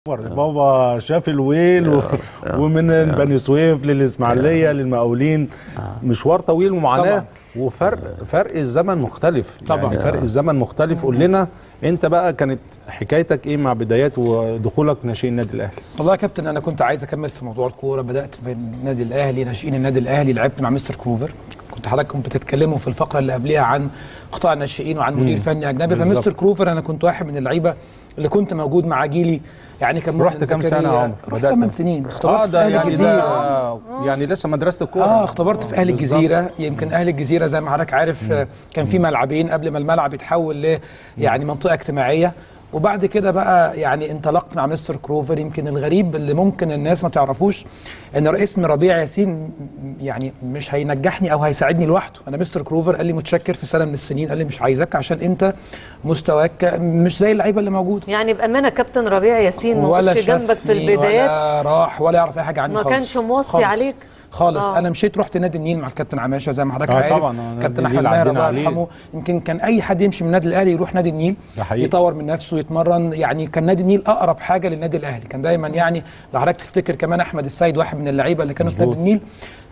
بابا شاف الويل و... ومن بني سويف للاسماعيليه للمقاولين مشوار طويل ومعاناه طبعا. وفرق فرق الزمن مختلف طبعا. يعني فرق الزمن مختلف قول لنا انت بقى كانت حكايتك ايه مع بدايات ودخولك ناشئين النادي الاهلي والله يا كابتن انا كنت عايز اكمل في موضوع الكوره بدات في النادي الاهلي ناشئين النادي الاهلي لعبت مع مستر كروفر كنت حضراتكم بتتكلموا في الفقره اللي قبلها عن قطاع الناشئين وعن مدير فني اجنبي بالظبط. فمستر كروفر انا كنت واحد من اللعيبه اللي كنت موجود مع جيلي يعني كان رحت مؤمن كام زكريا. سنه يا عمر رحت 8 سنين اختبرت اه في ده اهل يعني الجزيره ده يعني لسه مدرسه الكوره اه اختبرت في اهل بالظبط. الجزيره يمكن اهل الجزيره زي ما حضرتك عارف آه، كان في ملعبين قبل ما الملعب يتحول ل يعني منطقه اجتماعيه وبعد كده بقى يعني انطلقت مع مستر كروفر يمكن الغريب اللي ممكن الناس ما تعرفوش ان اسم ربيع ياسين يعني مش هينجحني او هيساعدني لوحده انا مستر كروفر قال لي متشكر في سنه من السنين قال لي مش عايزك عشان انت مستواك مش زي اللعيبه اللي موجود يعني بامانه كابتن ربيع ياسين ما ولا وقفش جنبك في شافني البدايات ولا راح ولا يعرف اي حاجه عني ما خالص كانش موصي خالص. عليك؟ خالص آه. انا مشيت رحت نادي النيل مع الكابتن عماشه زي ما حضرتك آه عارف طبعاً، آه، نادي كابتن النيل احمد ماهر عدينا الله عليه. يرحمه يمكن كان اي حد يمشي من النادي الاهلي يروح نادي النيل ده حقيقي. يطور من نفسه يتمرن يعني كان نادي النيل اقرب حاجه للنادي الاهلي كان دايما يعني لو حضرتك تفتكر كمان احمد السيد واحد من اللعيبه اللي كانوا في نادي مظبوط. النيل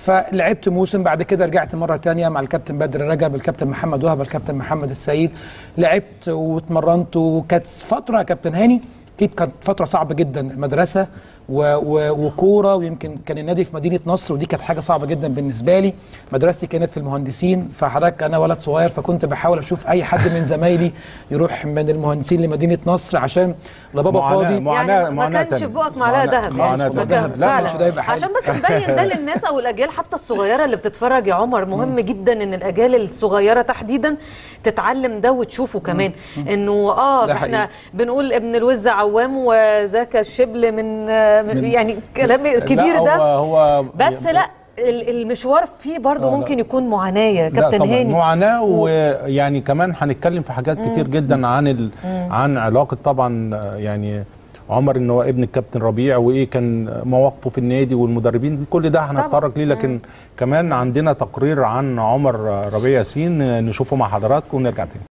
فلعبت موسم بعد كده رجعت مره تانية مع الكابتن بدر رجب الكابتن محمد وهب الكابتن محمد السيد لعبت واتمرنت وكانت فتره يا كابتن هاني اكيد كانت فتره صعبه جدا مدرسه و- و- وكوره ويمكن كان النادي في مدينه نصر ودي كانت حاجه صعبه جدا بالنسبه لي مدرستي كانت في المهندسين فحضرتك انا ولد صغير فكنت بحاول اشوف اي حد من زمايلي يروح من المهندسين لمدينه نصر عشان لا بابا معاناة- فاضي معاناة- يعني ما معاناة كانش تانية. في بقك معلقه معاناة- ذهب معاناة يعني تانية. ما كان- لا، فعلا. مش ده يبقى حاجة. عشان بس نبين ده للناس او الاجيال حتى الصغيره اللي بتتفرج يا عمر مهم جدا ان الاجيال الصغيره تحديدا تتعلم ده وتشوفه كمان انه اه ده احنا حقيقي. بنقول ابن الوز عوام وذاك الشبل من, آه، من يعني كلام كبير لا، ده هو, هو بس لا ال- المشوار فيه برضه آه، لا. ممكن يكون معاناه يا لا كابتن طبعا هاني معاناه ويعني كمان هنتكلم في حاجات كتير جدا عن ال... عن علاقه طبعا آه، يعني عمر ان هو ابن الكابتن ربيع وايه كان مواقفه في النادي والمدربين كل ده هنتطرق ليه لكن كمان عندنا تقرير عن عمر ربيع ياسين آه، نشوفه مع حضراتكم ونرجع تاني